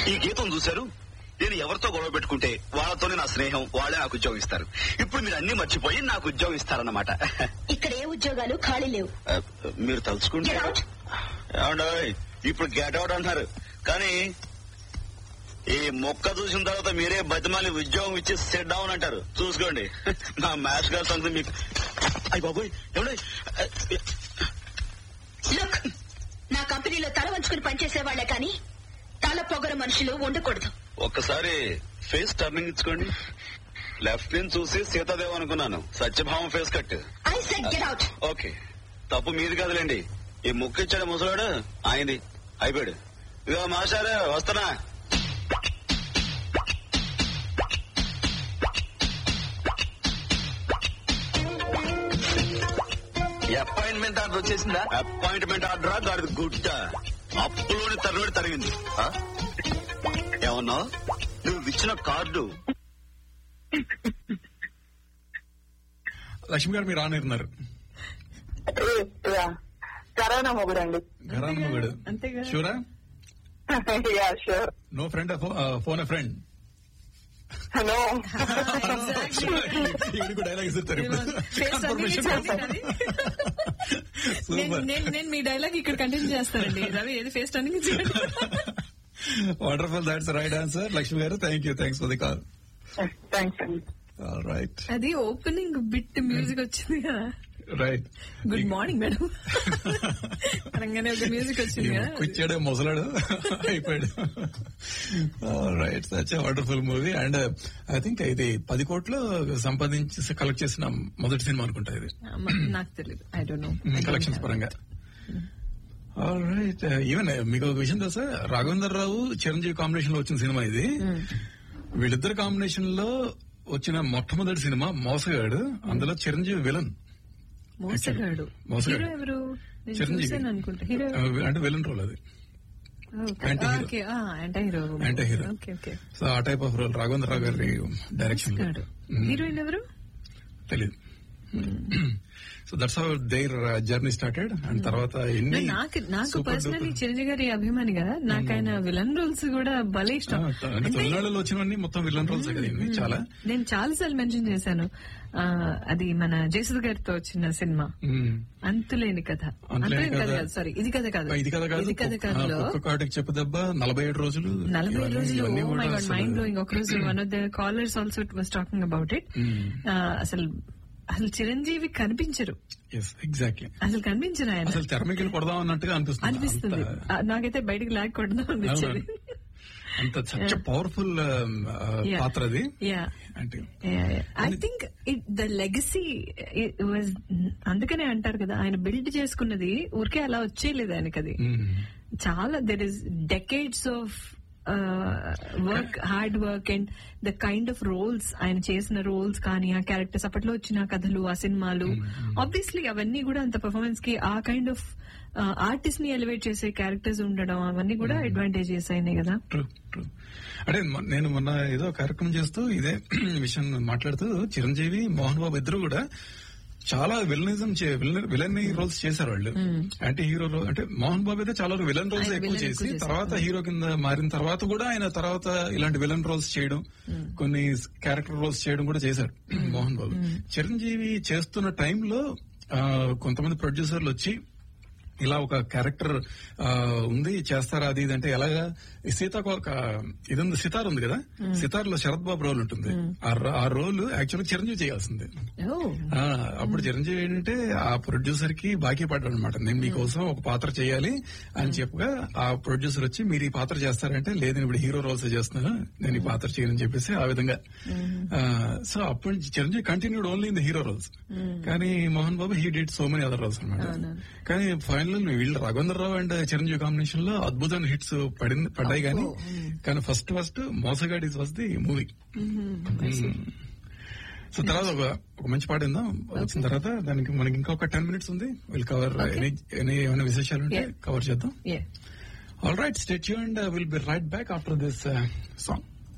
ఈ గీతం చూశారు నేను ఎవరితో గొడవ పెట్టుకుంటే వాళ్ళతోనే నా స్నేహం వాళ్ళే నాకు ఉద్యోగం ఇస్తారు ఇప్పుడు మీరు అన్ని మర్చిపోయి నాకు ఉద్యోగం ఇస్తారన్నమాట ఇక్కడ ఏ ఉద్యోగాలు ఖాళీ లేవు ఆ, మీరు తలుచుకుంటే Get out. ఏమండోయ్, ఇప్పుడు గెట్ అవుట్ అంటున్నారు కానీ ఈ మొక్క చూసిన తర్వాత మీరే బతిమాలి ఉద్యోగం ఇచ్చి సెట్ డౌన్ అంటారు చూసుకోండి నా మ్యాథ్స్ గారి సంగతి మీకు అయ్యి బాబోయ్ ఏమండోయ్, లుక్ నా కంపెనీలో తల వంచుకుని పనిచేసే వాళ్లే కానీ తల పొగరు మనుషులు ఉండకూడదు ఒక్కసారి ఫేస్ టర్నింగ్ ఇచ్చుకోండి లెఫ్ట్ నుంచి చూసి సీతాదేవ్ అనుకున్నాను సత్యభావం face cut I set get out okay తప్పు మీది కదలేండి ఈ ముక్కు ఇచ్చాడు ముసలాడు ఆయనది అయిపోయాడు ఇదిగో మాస్టారు వస్తున్నా అపాయింట్మెంట్ ఆర్డర్ వచ్చేసిందా అపాయింట్మెంట్ ఆర్డర్ గాడి గుడ్డ అప్పులోని తరువుడు తరిగింది ఆ? ఏమన్నా నువ్వు ఇచ్చిన కార్డు లక్ష్మి గారు మీరు ఆన్ ఉన్నారు కరోనా మొగుడండి ఘరాన్ మొగుడు అంతేగా. షూరా yeah sure no friend phone a friend hello dialogues ఇస్తారు Face అన్ని చదివినది. నేను- నేను నేను మీ డైలాగ్ ఇక్కడ కంటిన్యూ చేస్తానండి రవి ఏది face turning wonderful that's right answer Lakshmi garu thank you thanks for the call thanks అండి రైట్ అది ఓపెనింగ్ బిట్ మ్యూజిక్ వచ్చింది కదా రైట్ గుడ్ మార్నింగ్ మేడం అనగానే ఒక మ్యూజిక్ వచ్చింది కదా కూర్చాడు ముసలాడు అయిపోయాడు right such wonderful movie and I think ఇది పది కోట్లు సంపాదించి కలెక్ట్ చేసిన మొదటి సినిమా అనుకుంటా ఇది మ- నాకు తెలియదు ఐ డోంట్ నో కలెక్షన్స్ పరంగా రైట్ ఈవెన్ మీకు ఒక విషయం తెలుసా రాఘవేందర్ రావు చిరంజీవి కాంబినేషన్ లో వచ్చిన సినిమా ఇది వీళ్ళిద్దరు కాంబినేషన్ లో వచ్చిన మొట్టమొదటి సినిమా మోసగాడు అందులో చిరంజీవి విలన్ మోసగాడు మోసగాడు. హీరో ఎవరు నేను చిరంజీవి చూసాను అనుకుంటా హీరో అంటే విలన్ రోల్ అది Anti hero. Okay anti hero Anti hero. Okay okay so ఆ type of role Raghavendra Rao గారి డైరెక్షన్ మోసగాడు హీరోయిన్ ఎవరు తెలియదు so that's how their journey started and తర్వాత ఎన్ని నాకు నాకు super పర్సనలీ duper- చిరంజీవి గారి అభిమాని కదా నాకు ఆయన విలన్ రోల్స్ కూడా భలే ఆ, ఇష్టం అంటే అంటే తమిళనాడులో వచ్చినవన్నీ మొత్తం విలన్ రోల్స్ కదా ఇవి చాలా నేను చాలా సార్లు మెన్షన్ చేశాను ఆ, అది మన జయసుధ గారితో వచ్చిన సినిమా మ్మ్. అంతులేని కథ అంతులేని అంతులేని కథ కథ. కాదు సారీ ఇది కథ కాదు ఇది కదా కాదు ఇది కథ కాదులో ఒక్క కాటికి చెప్పు దెబ్బ నలభై ఏడు రోజులు నలభై ఇవన్నీ- రోజులు ఇవన్నీ ఓ కూడా మై గాడ్ అసలు- మైండ్ బ్లోయింగ్ ఒక రోజు one of the callers also was talking about it hmm. అసలు అసలు చిరంజీవి కనిపించరు ఎస్ ఎగ్జాక్ట్లీ అసలు కనిపించరు ఆయన అసలు తెర మీదకి కొడదాం అన్నట్టుగా అనిపిస్తుంది అనిపిస్తుంది అంత- ఆ, నాకైతే బయటికి లాగ్ కొడదాం అనిపించేది అంత సచ్ పవర్ఫుల్ Yeah. పాత్ర అది యా అంటే I think the legacy was అందుకనే అంటారు కదా ఆయన బిల్డ్ చేసుకున్నది ఊరికే అలా వచ్చేయలేదు ఆయనకి అది మ్మ్. చాలా there is decades of work hard work and the kind of roles ఆయన చేసిన రోల్స్ కానీ ఆ క్యారెక్టర్స్ అప్పట్లో వచ్చిన కథలు ఆ సినిమాలు ఆబ్వియస్లీ అవన్నీ కూడా అంత పర్ఫార్మెన్స్ కి ఆ కైండ్ ఆఫ్ ఆర్టిస్ట్ ని ఎలివేట్ చేసే క్యారెక్టర్స్ ఉండడం అవన్నీ కూడా అడ్వాంటేజెస్ అయినాయి కదా ట్రూ ట్రూ అంటే మొ- నేను మొన్న ఏదో కార్యక్రమం చేస్తూ ఇదే విషయం మాట్లాడుతూ చిరంజీవి మోహన్ బాబు ఇద్దరు కూడా చాలా విలనిజం విలన్ రోల్స్ చేశారు వాళ్ళు అంటే హీరో రో- అంటే మోహన్ బాబు అయితే చాలా విలన్ రోల్స్ ఆయన ఎక్కువ villain చేసి ఎక్కువ చేశారు. తర్వాత హీరో కింద మారిన తర్వాత కూడా ఆయన తర్వాత ఇలాంటి విలన్ రోల్స్ చేయడం కొన్ని క్యారెక్టర్ రోల్స్ చేయడం కూడా చేశారు మోహన్ బాబు చిరంజీవి చేస్తున్న టైంలో కొంతమంది ప్రొడ్యూసర్లు వచ్చి ఇలా ఒక క్యారెక్టర్ ఉంది చేస్తారా అది ఇది అంటే ఎలాగా ఈ సీతాకు ఒక ఇది ఉంది సితార్ ఉంది కదా సితార్ లో శరత్ బాబు రోల్ ఉంటుంది ఆ ర- ఆ రోల్ యాక్చువల్గా చిరంజీవి చేయాల్సింది ఓ ఆ, అప్పుడు చిరంజీవి ఏంటంటే ఆ ప్రొడ్యూసర్ కి బాకీ పడ్డాడు అనమాట నేను మీకోసం ఒక పాత్ర చేయాలి అని చెప్పగా ఆ ప్రొడ్యూసర్ వచ్చి మీరు ఈ పాత్ర చేస్తారంటే లేదు నేను ఇప్పుడు హీరో రోల్స్ చేస్తున్నాను నేను ఈ పాత్ర చేయనని చెప్పేసి ఆ విధంగా సో అప్పటి నుంచి Chiranjeevi continued only in the hero roles కానీ Mohan Babu he did so many other roles అనమాట కానీ ఫైనల్ వీళ్ళు రాఘవేంద్ర రావు అండ్ చిరంజీవి కాంబినేషన్ లో అద్భుతమైన హిట్స్ పడింది పడ్డాయి కానీ కానీ ఫస్ట్ ఫస్ట్ మోసగాడి వాజ్ ది మూవీ సో తర్వాత ఒక ఒక మంచి పాట ఉందాం వచ్చిన తర్వాత దానికి మనకి ఇంకొక టెన్ మినిట్స్ ఉంది విల్ కవర్ ఎనీ ఎనీ ఏమైనా విశేషాలు ఉంటే Yeah. కవర్ చేద్దాం yeah all right state and will be right back after this song